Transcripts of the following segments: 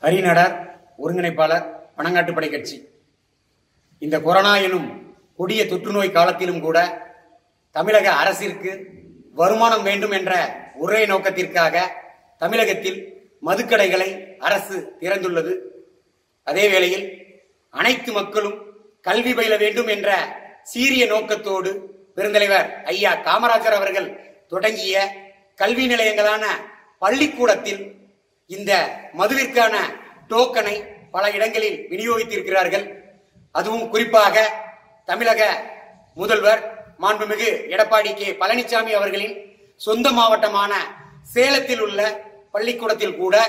ஹரிநடர் ஒருங்கிணைப்பாளர் பனங்காட்டுப்படை கட்சி இந்த கொரோனா எனும் கொடிய தொற்றுநோய் காலத்திலும் கூட தமிழக அரசிற்கு வருமானம் வேண்டும் என்ற ஒரே நோக்கத்திற்காக தமிழகத்தில் மதுக்கடைகளை அரசு திறந்துள்ளது அதே வேளையில் அனைத்து மக்களும் கல்வி பயில வேண்டும் என்ற சீரிய நோக்கத்தோடு பெருந்தலைவர் ஐயா காமராஜர் அவர்கள் தொடங்கிய கல்வி நிலையங்களான பள்ளிக்கூடத்தில் இந்த மதுவிற்கான டோக்கனை பல இடங்களில் விநியோகித்திருக்கிறார்கள் அதுவும் குறிப்பாக தமிழக முதல்வர் மாண்புமிகு எடப்பாடி கே பழனிசாமி அவர்களின் சொந்த மாவட்டமான சேலத்தில் உள்ள பள்ளிக்கூடத்தில் கூட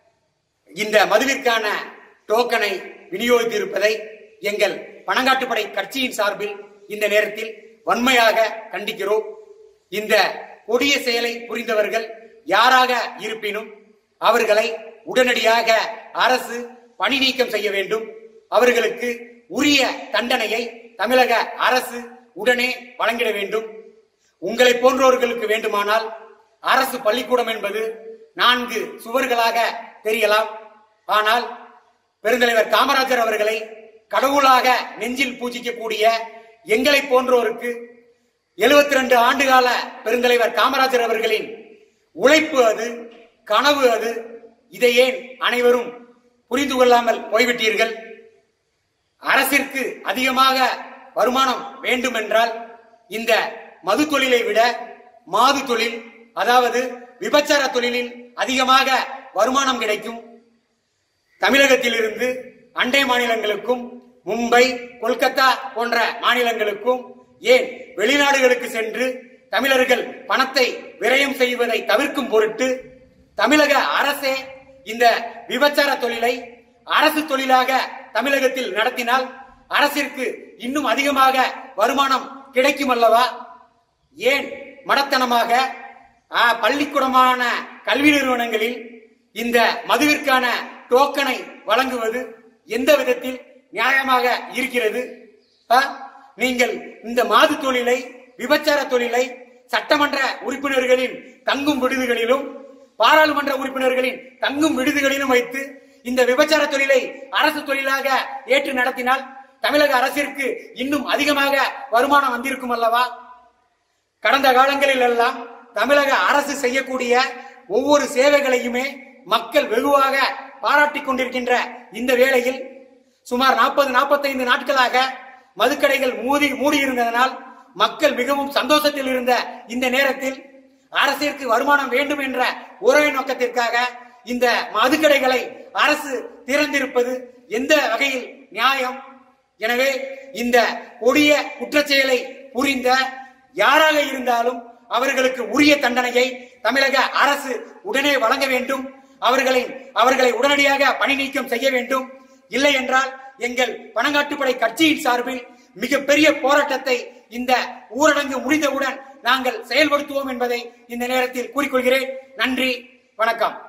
இந்த மதுவிற்கான டோக்கனை விநியோகித்திருப்பதை எங்கள் பணங்காட்டுப்படை கட்சியின் சார்பில் இந்த நேரத்தில் வன்மையாக கண்டிக்கிறோம் இந்த கொடிய செயலை புரிந்தவர்கள் யாராக இருப்பினும் அவர்களை உடனடியாக அரசு பணி நீக்கம் செய்ய வேண்டும் அவர்களுக்கு உரிய தண்டனையை தமிழக அரசு உடனே வழங்கிட வேண்டும் உங்களை போன்றவர்களுக்கு வேண்டுமானால் அரசு பள்ளிக்கூடம் என்பது நான்கு சுவர்களாக தெரியலாம் ஆனால் பெருந்தலைவர் காமராஜர் அவர்களை கடவுளாக நெஞ்சில் பூஜிக்கக்கூடிய எங்களை போன்றோருக்கு எழுபத்தி ரெண்டு ஆண்டுகால பெருந்தலைவர் காமராஜர் அவர்களின் உழைப்பு அது கனவு அது இதை ஏன் அனைவரும் புரிந்து கொள்ளாமல் போய்விட்டீர்கள் அரசிற்கு அதிகமாக வருமானம் வேண்டும் என்றால் இந்த மது தொழிலை விட மாது தொழில் அதாவது விபச்சார தொழிலில் அதிகமாக வருமானம் கிடைக்கும் தமிழகத்திலிருந்து அண்டை மாநிலங்களுக்கும் மும்பை கொல்கத்தா போன்ற மாநிலங்களுக்கும் ஏன் வெளிநாடுகளுக்கு சென்று தமிழர்கள் பணத்தை விரயம் செய்வதை தவிர்க்கும் பொருட்டு தமிழக அரசே இந்த விபச்சார தொழிலை அரசு தொழிலாக தமிழகத்தில் நடத்தினால் அரசிற்கு இன்னும் அதிகமாக வருமானம் கிடைக்கும் அல்லவா ஏன் மடத்தனமாக ஆ, பள்ளிக்கூடமான கல்வி நிறுவனங்களில் இந்த மதுவிற்கான டோக்கனை வழங்குவது எந்த விதத்தில் நியாயமாக இருக்கிறது ஆ, நீங்கள் இந்த மாது தொழிலை விபச்சார தொழிலை சட்டமன்ற உறுப்பினர்களின் தங்கும் விடுதிகளிலும் பாராளுமன்ற உறுப்பினர்களின் தங்கும் விடுதிகளிலும் வைத்து இந்த விபச்சார தொழிலை அரசு தொழிலாக ஏற்று நடத்தினால் தமிழக அரசிற்கு இன்னும் அதிகமாக வருமானம் வந்திருக்கும் அல்லவா கடந்த காலங்களில் எல்லாம் தமிழக அரசு செய்யக்கூடிய ஒவ்வொரு சேவைகளையுமே மக்கள் வெகுவாக பாராட்டிக் கொண்டிருக்கின்ற இந்த வேளையில் சுமார் நாற்பது நாற்பத்தைந்து நாட்களாக மதுக்கடைகள் மூடி மூடியிருந்ததனால் மக்கள் மிகவும் சந்தோஷத்தில் இருந்த இந்த நேரத்தில் அரசிற்கு வருமானம் வேண்டும் என்ற ஒரே நோக்கத்திற்காக இந்த மதுக்கடைகளை அரசு திறந்திருப்பது எந்த வகையில் நியாயம் எனவே இந்த கொடிய குற்றச்செயலை புரிந்த யாராக இருந்தாலும் அவர்களுக்கு உரிய தண்டனையை தமிழக அரசு உடனே வழங்க வேண்டும் அவர்களை அவர்களை உடனடியாக பணி நீக்கம் செய்ய வேண்டும் இல்லை என்றால் எங்கள் பணங்காட்டுப்படை கட்சியின் சார்பில் மிகப்பெரிய போராட்டத்தை இந்த ஊரடங்கு முடிந்தவுடன் நாங்கள் செயல்படுத்துவோம் என்பதை இந்த நேரத்தில் கூறிக்கொள்கிறேன் நன்றி வணக்கம்